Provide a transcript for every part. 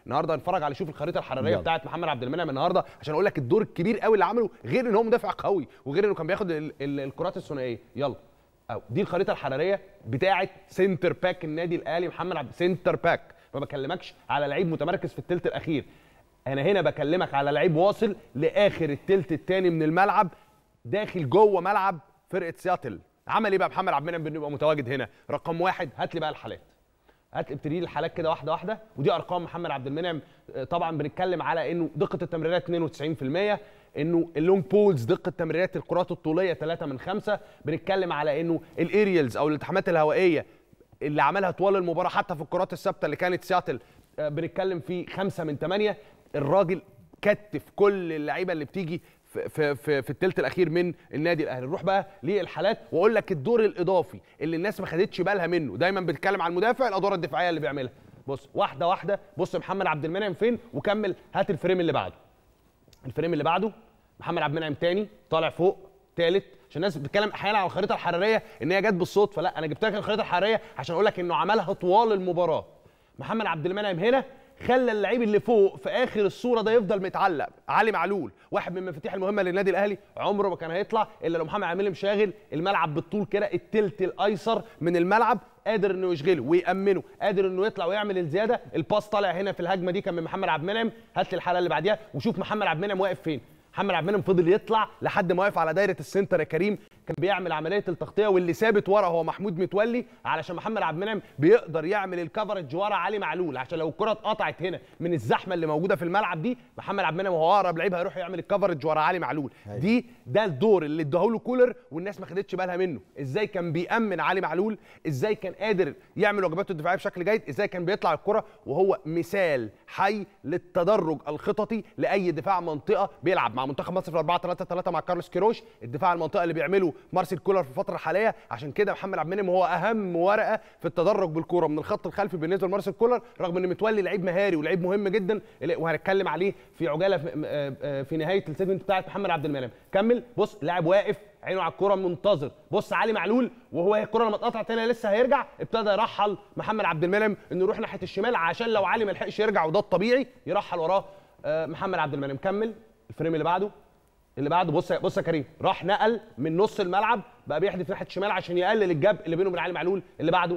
النهارده هنتفرج على شوف الخريطه الحراريه يلا. بتاعت محمد عبد المنعم النهارده عشان اقول لك الدور الكبير قوي اللي عمله غير ان هو مدافع قوي وغير انه كان بياخد ال- ال- الكرات الثنائيه يلا أو دي الخريطه الحراريه بتاعه سنتر باك النادي الاهلي محمد عبد سنتر باك ما بكلمكش على لعيب متمركز في الثلث الاخير انا هنا بكلمك على لعيب واصل لاخر الثلث الثاني من الملعب داخل جوه ملعب فرقه سياتل عمل ايه بقى محمد عبد المنعم بانه يبقى متواجد هنا رقم واحد هات لي بقى الحالات هات ابتدي لي الحالات كده واحده واحده ودي ارقام محمد عبد المنعم آه، طبعا بنتكلم على انه دقه التمريرات 92% انه اللونج بولز دقه تمريرات الكرات الطوليه 3 من 5 بنتكلم على انه الاريالز او الالتحامات الهوائيه اللي عملها طوال المباراه حتى في الكرات الثابته اللي كانت سياتل آه، بنتكلم في 5 من 8 الراجل كتف كل اللعيبه اللي بتيجي في في في, في الثلث الاخير من النادي الاهلي نروح بقى للحالات واقول لك الدور الاضافي اللي الناس ما خدتش بالها منه دايما بتتكلم عن المدافع الادوار الدفاعيه اللي بيعملها بص واحده واحده بص محمد عبد المنعم فين وكمل هات الفريم اللي بعده الفريم اللي بعده محمد عبد المنعم تاني طالع فوق تالت عشان الناس بتتكلم احيانا على الخريطه الحراريه ان هي جت بالصدفه لا انا جبت لك الخريطه الحراريه عشان اقول لك انه عملها طوال المباراه محمد عبد المنعم هنا خلى اللعيب اللي فوق في اخر الصوره ده يفضل متعلق علي معلول واحد من المفاتيح المهمه للنادي الاهلي عمره ما كان هيطلع الا لو محمد عبد المنعم شاغل الملعب بالطول كده التلت الايسر من الملعب قادر انه يشغله ويامنه قادر انه يطلع ويعمل الزياده الباس طالع هنا في الهجمه دي كان من محمد عبد المنعم هات لي الحاله اللي بعديها وشوف محمد عبد المنعم واقف فين محمد عبد المنعم فضل يطلع لحد ما واقف على دايره السنتر يا كريم كان بيعمل عمليه التغطيه واللي ثابت ورا هو محمود متولي علشان محمد عبد المنعم بيقدر يعمل الكفرج ورا علي معلول عشان لو الكره اتقطعت هنا من الزحمه اللي موجوده في الملعب دي محمد عبد المنعم وهو اقرب لعيب هيروح يعمل الكفرج ورا علي معلول أيوة. دي ده الدور اللي اداه له كولر والناس ما خدتش بالها منه ازاي كان بيامن علي معلول ازاي كان قادر يعمل واجباته الدفاعيه بشكل جيد ازاي كان بيطلع الكره وهو مثال حي للتدرج الخططي لاي دفاع منطقه بيلعب مع منتخب مصر في 4 3 3 مع كارلوس كيروش الدفاع المنطقه اللي بيعمله مارسيل كولر في الفتره الحاليه عشان كده محمد عبد المنعم هو اهم ورقه في التدرج بالكوره من الخط الخلفي بالنسبه لمارسيل كولر رغم ان متولي لعيب مهاري ولعيب مهم جدا وهنتكلم عليه في عجاله في, آه، آه، في نهايه السيجمنت بتاعت محمد عبد المنعم كمل بص لاعب واقف عينه على الكوره منتظر بص علي معلول وهو الكوره لما اتقطعت هنا لسه هيرجع ابتدى يرحل محمد عبد المنعم انه يروح ناحيه الشمال عشان لو علي ما لحقش يرجع وده الطبيعي يرحل وراه آه، محمد عبد المنعم كمل الفريم اللي بعده اللي بعده بص بص يا كريم راح نقل من نص الملعب بقى بيحدف ناحيه الشمال عشان يقلل الجاب اللي بينه وبين علي معلول اللي بعده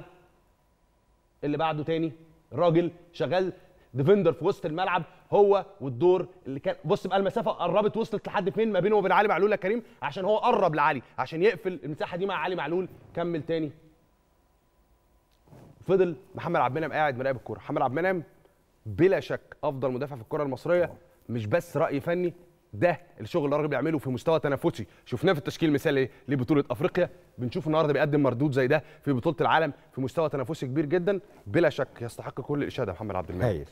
اللي بعده تاني الراجل شغال ديفندر في وسط الملعب هو والدور اللي كان بص بقى المسافه قربت وصلت لحد فين ما بينه وبين علي معلول يا كريم عشان هو قرب لعلي عشان يقفل المساحه دي مع علي معلول كمل تاني فضل محمد عبد المنعم قاعد مراقب الكوره محمد عبد المنعم بلا شك افضل مدافع في الكره المصريه مش بس راي فني ده الشغل اللي الراجل بيعمله في مستوى تنافسي شفناه في التشكيل المثالي لبطوله افريقيا بنشوف النهارده بيقدم مردود زي ده في بطوله العالم في مستوى تنافسي كبير جدا بلا شك يستحق كل الاشاده محمد عبد المنعم هايل